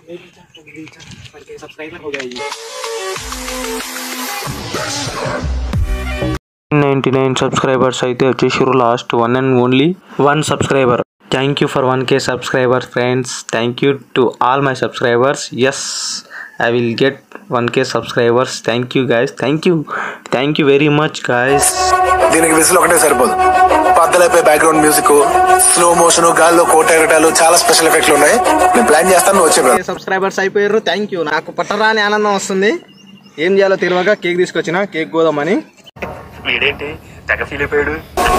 Subscriber हो गया ये నైంటీ నైన్ సబ్స్క్రైబర్స్ అయితే వచ్చేసారు last one and only one subscriber thank you for one K subscriber friends thank you to all my subscribers yes I will get one K subscribers thank you guys thank you thank you very much guys దీనికి విసులు ఒకటే సరిపోదు పద్దలైపోయి background music slow motion గాల్లో కోట ఎగటాలు చాలా special ఎఫెక్ట్లు ఉన్నాయి నేను ప్లాన్ చేస్తాను నువ్వు వచ్చే brother. సబ్స్క్రైబర్స్ అయిపోయారు థ్యాంక్ యూ నాకు పట్టరాని ఆనందం వస్తుంది ఏం చేయాలో తెలియక కేక్ తీసుకొచ్చిన కేక్ కోదామని వీడేంటి తెగ ఫీల్ అయిపోయాడు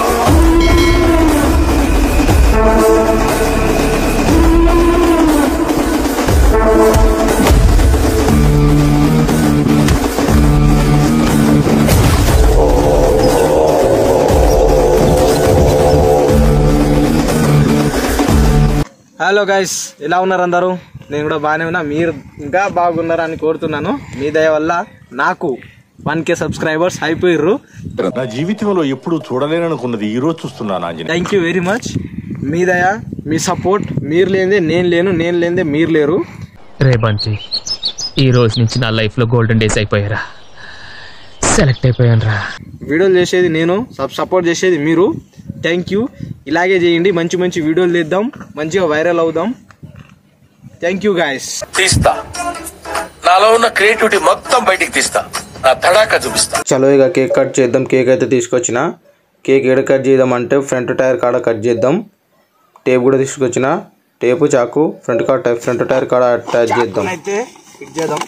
హలో గైస్ ఎలా ఉన్నారు అందరూ నేను కూడా బాగానే ఉన్నా మీరు ఇంకా బాగున్నారని కోరుతున్నాను మీ దయ వల్ల నాకు వన్ కే సబ్స్క్రైబర్స్ అయిపోయారు నా జీవితంలో ఎప్పుడు చూడలేననుకున్నది ఈ రోజు చూస్తున్నాను Anjaneya thank you very much మీ దయ మీ సపోర్ట్ మీరు లేనిదే నేను లేను నేను లేనిదే మీరు లేరు రే బంటి ఈ రోజు నుంచి నా లైఫ్లో గోల్డెన్ డేస్ అయిపోయారా సెలెక్ట్ అయిపోయాను రా వీడియోలు చేసేది నేను సబ్ సపోర్ట్ చేసేది మీరు థ్యాంక్ యూ ఇలాగే చేయండి మంచి మంచి వీడియోలు తీద్దాం మంచిగా వైరల్ అవుదాం థ్యాంక్ యూ గాయస్ తీస్తా నాలో ఉన్న క్రియేటివిటీ మొత్తం బయటికి తీస్తా నా తడాక చూపిస్తా చలో ఇక కేక్ కట్ చేద్దాం కేక్ అయితే తీసుకొచ్చిన కేక్ ఎక్కడ కట్ చేద్దాం అంటే ఫ్రంట్ టైర్ కాడ కట్ చేద్దాం టేప్ కూడా తీసుకొచ్చిన టేపు చాకు ఫ్రంట్ కాడ ఫ్రంట్ టైర్ కాడ అటాచ్ చేద్దాం అయితే ఫిట్ చేద్దాం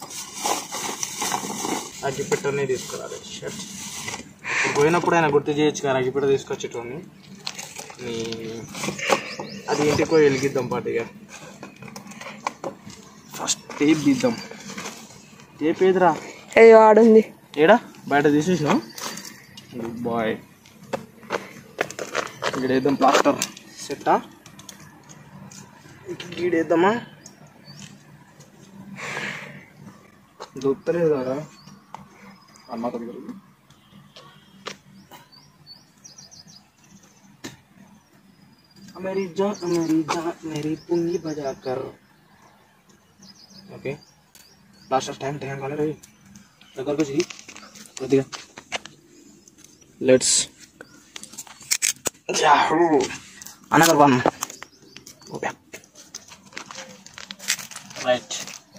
అగ్గిపెట్టనే తీసుకురాలి షర్ట్ ఇప్పుడు పోయినప్పుడు ఆయన గుర్తు చేయొచ్చు కదా అగ్గిపెట్ట తీసుకొచ్చేటోని నీ- అది ఇంటికి పోయి వెలిగిద్దాం పాటిగా ఫస్ట్ టేప్ తీద్దాం టేప్ ఏదిరా ఏదో ఆడుంది ఏడా బయట తీసేసిన గుడ్ బాయ్ ఇక్కడ వేద్దాం ప్లాస్టర్ సెట్టా గీడేద్దామా దొరుకుతలేదు కదా అమ్మ దగ్గర मेरी जान मेरी जान मेरी पुंगी बजा कर ఓకే లాస్ట్ టైం టైం కాలేదు రే దగ్గరకు వచ్చి కొద్దిగా let's yahoo another one okay right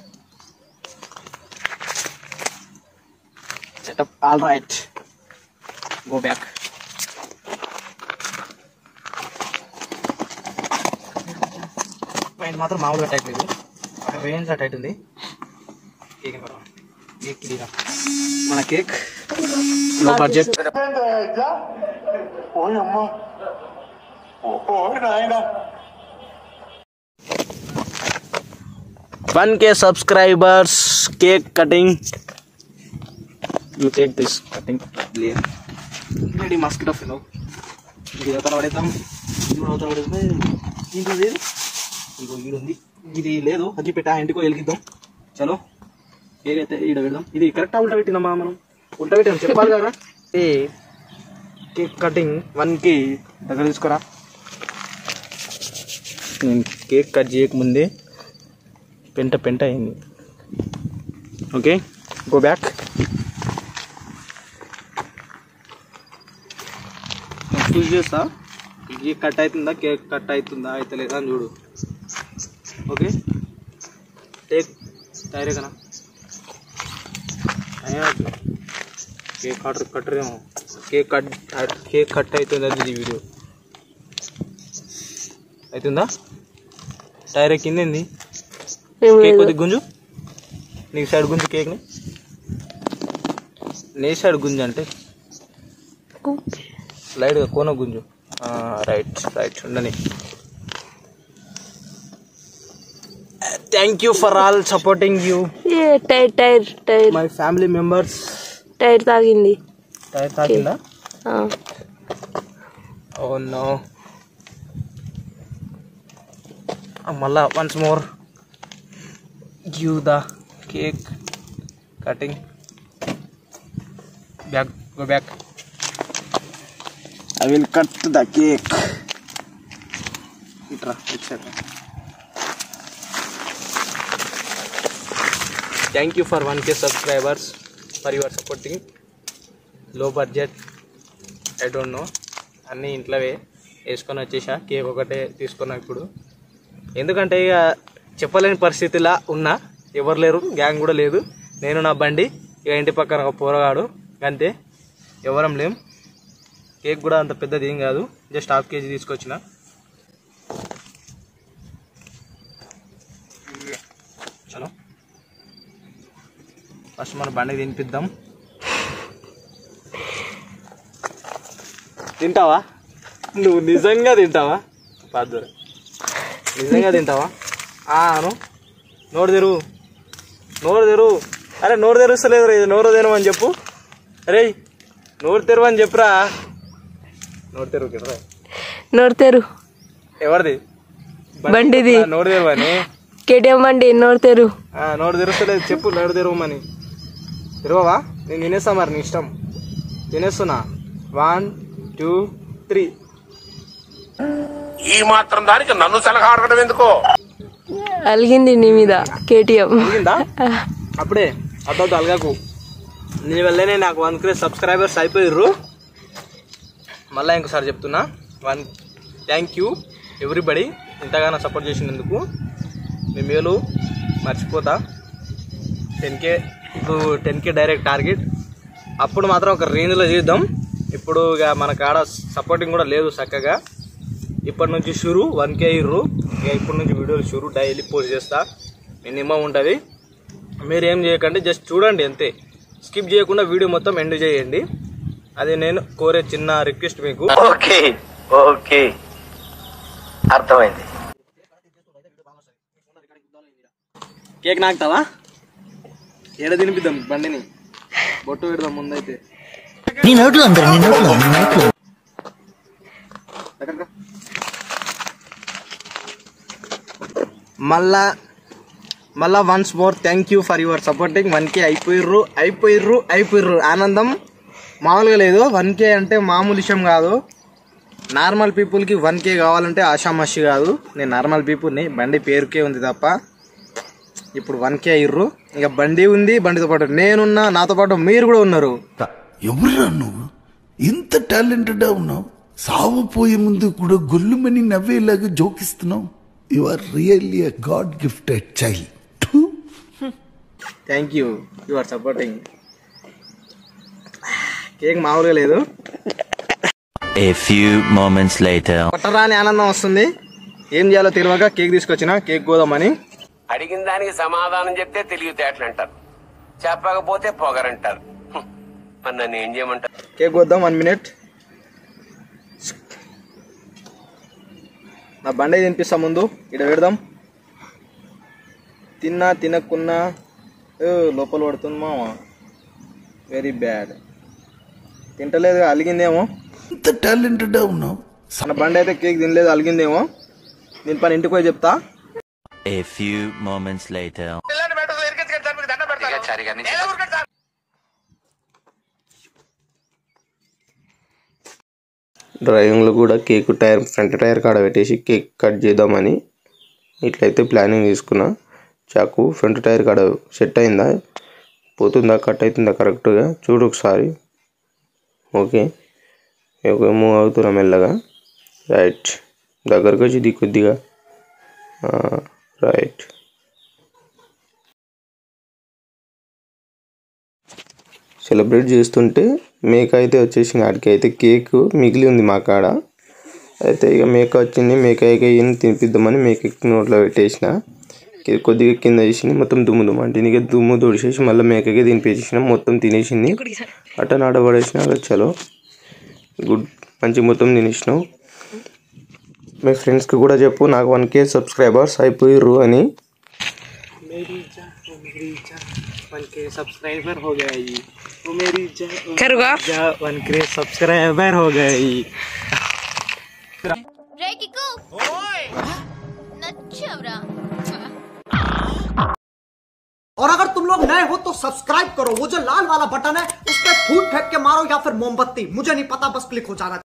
setup all right go back పైన మాత్రం మామూలుగా టైట్ లేదు అక్కడ రేంజ్ టైట్ ఉంది కేక్ కేక్ దిగా మన కేక్ లో budget one K subscribers cake cutting you take this cutting ready mosquito ఫిలో ఇది అవతల పడేద్దాం ఇది అవతల పడేద్దాం ఇంకో లేదు ఇంకో ఈడు ఉంది ఇది లేదు అగ్గి పెట్టా ఇంటికో వెలిగిద్దాం చలో ఏదైతే ఈడ పెడదాం ఇది కరెక్టా ఉల్టా పెట్టిందమ్మా మనం ఉల్టా పెట్టాం చెప్పాలి కదా ఏ కేక్ కటింగ్ వన్ కి దగ్గర తీసుకురా నేను కేక్ కట్ చేయకముందే పెంట పెంట అయింది ఓకే గో బ్యాక్ చూస్ చేస్తా కేక్ కట్ అవుతుందా కేక్ కట్ అవుతుందా అయితే లేదా అని చూడు ఓకే టేక్ టైరే కదా కేక్ కట్ కట్టరేమో కేక్ కట్ కేక్ కట్ అవుతుంది అది ఇది వీడియో అవుతుందా టైర్ కిందేంది ఏం కేక్ లేదు కొద్ది గుంజు నీకు సైడ్ గుంజు కేక్ని నీ సైడ్ గుంజు అంటే లైట్గా కోన గుంజు రైట్ రైట్ ఉండని thank you for all supporting you ఏ tyre tyre tyre my family members tyre తాగింది టైర్ తాకిందా ఆ, ఓ నో మళ్ళా once more give the cake cutting back go back I will cut the cake ఇట్రా it's thank you for one K subscribers for your supporting లో budget I don't know అన్నీ ఇంట్లోవే వేసుకొని వచ్చేసా cake ఒకటే తీసుకున్నా ఇప్పుడు ఎందుకంటే ఇక చెప్పలేని పరిస్థితిలా ఉన్నా ఎవరు లేరు గ్యాంగ్ కూడా లేదు నేను నా బండి ఇక ఇంటి పక్కన ఒక పోరగాడు అంతే ఎవరం లేం కేక్ కూడా అంత పెద్దది ఏం కాదు జస్ట్ హాఫ్ కేజీ తీసుకొచ్చిన చలో ఫస్ట్ మన బండికి తినిపిద్దాం తింటావా నువ్వు నిజంగా తింటావా పాదు నిజంగా తింటావా ఆ, అను నోరు తెరువు నోరు తెరువు అరే నోరు తెరుస్తలేదు రే నోరు తెరవని చెప్పు అరే నోరు తెరవని చెప్పురా నోరు తెరువు కింద నోరు తెరు ఎవరిది బండిది. ఆ, నోరు తెరవని కేటీఎం బండి నోరు తెరు ఆ, నోరు తెరుస్తలేదు చెప్పు నోరు తెరవమని తెరవవా నేను తినేస్తా మరి నీ ఇష్టం తినేస్తున్నా వన్ టూ త్రీ ఈ మాత్రం దానికి నన్ను సలహా అడగడం ఎందుకో అలిగింది నీ మీద కేటీఎం అడిగిందా అప్పుడే అద్దొద్దు అలగకు నీ వల్లనే నాకు వన్ క్రే సబ్స్క్రైబర్స్ అయిపోయారు మళ్ళీ ఇంకోసారి చెప్తున్నా వన్ థ్యాంక్ యూ ఎవ్రీబడి ఇంతగానో సపోర్ట్ చేసినందుకు మీ మేలు మర్చిపోతా టెన్ కే ఇప్పుడు టెన్ కే డైరెక్ట్ టార్గెట్ అప్పుడు మాత్రం ఒక రేంజ్లో చేద్దాం ఇప్పుడు ఇక మన కాడ సపోర్టింగ్ కూడా లేదు చక్కగా ఇప్పటి నుంచి షురు వన్ కే ఇర్రు ఇక ఇప్పటి నుంచి వీడియోలు షురు డైలీ పోస్ట్ చేస్తా మినిమం ఉంటుంది మీరు ఏం చేయకండి జస్ట్ చూడండి అంతే స్కిప్ చేయకుండా వీడియో మొత్తం ఎండ్ చేయండి అది నేను కోరే చిన్న రిక్వెస్ట్ మీకు ఓకే ఓకే అర్థమైంది కేక్ నాకుతావా ఏడ తినిపిద్దాం బండిని బొట్టు పెడదాం ముందైతే నీ నోట్లో అందరు నీ నోట్లో నీ నోట్లో దగ్గరగా. మళ్ళా మళ్ళా once more thank you for your supporting one K అయిపోయిర్రు అయిపోయిర్రు అయిపోయిర్రు ఆనందం మామూలుగా లేదు వన్ కే అంటే మామూలు విషయం కాదు నార్మల్ పీపుల్కి వన్ కే కావాలంటే ఆషామాషి కాదు నేను నార్మల్ పీపుల్ని బండి పేరుకే ఉంది తప్ప ఇప్పుడు వన్ కే అయ్యిర్రు ఇక బండి ఉంది బండితో పాటు నేనున్నా నాతో పాటు మీరు కూడా ఉన్నారు ఎవరురా నువ్వు ఇంత టాలెంటెడ్ ఉన్నావు సావు పోయే ముందు కూడా గొల్లుమని నవ్వేలాగా జోకిస్తున్నావు you are really a god gifted child thank you you are supporting cake మామూలుగా లేదు A few moments later. కొట్టరాని ఆనందం వస్తుంది ఏం చేయాలో తెలియక కేక్ తీసుకొచ్చిన కేక్ కోదామని అడిగిన దానికి సమాధానం చెప్తే తెలివితేటలు అంటారు చెప్పకపోతే పొగరంటారు హ్మ్. మరి నన్ను ఏం చేయమంటారు కేక్ కోద్దాం వన్ మినిట్ నా బండి తినిపిస్తా ముందు ఇక్కడ పెడదాం తిన్నా తినకున్నా ఏ, లోపల పడుతుంది మామ వెరీ బ్యాడ్ తింటలేదు అలిగిందేమో ఇంత టాలెంటెడ్ ఉన్నావు మన బండి అయితే కేక్ తినలేదు అలిగిందేమో దీని పని ఇంటికి పోయి చెప్తా A few moments later. డ్రైవింగ్లో కూడా కేక్ టైర్ ఫ్రంట్ టైర్ కాడ పెట్టేసి కేక్ కట్ చేద్దామని ఇట్లయితే ప్లానింగ్ తీసుకున్నా చాకు ఫ్రంట్ టైర్ కాడ సెట్ అయిందా పోతుందా కట్ అవుతుందా కరెక్ట్గా చూడు ఒకసారి ఓకే ఓకే మూవ్ అవుతున్నా మెల్లగా రైట్ దగ్గరకు వచ్చి ది కొద్దిగా రైట్ సెలబ్రేట్ చేస్తుంటే మేక అయితే వచ్చేసింది ఆడికి అయితే కేక్ మిగిలి ఉంది మా కాడ అయితే ఇక మేక వచ్చింది మేక ఎక్కని తినిపిద్దామని మేక ఎక్కి నోట్లో పెట్టేసిన కి- కొద్దిగా కింద వేసింది మొత్తం దుమ్ము దుమ్ము అంటే ఇక దుమ్ము తొడిచేసి మళ్ళీ మేకకి తినిపించేసిన మొత్తం తినేసింది అట్ట నాట పడేసిన చలో గుడ్ మంచి మొత్తం తినేసినావు మీ ఫ్రెండ్స్కి కూడా చెప్పు నాకు వన్ కే సబ్స్క్రైబర్స్ అయిపోయిర్రు అని वन के सब्सक्राइबर हो गई वो मेरी जा, కరుగా जा वन के सब्सक्राइबर हो गई రే కిక్కు నచ్చవరా और अगर तुम लोग नए हो तो सब्सक्राइब करो वो जो लाल वाला बटन है उस पर फूट फेंक के मारो या फिर मोमबत्ती मुझे नहीं पता बस क्लिक हो जाना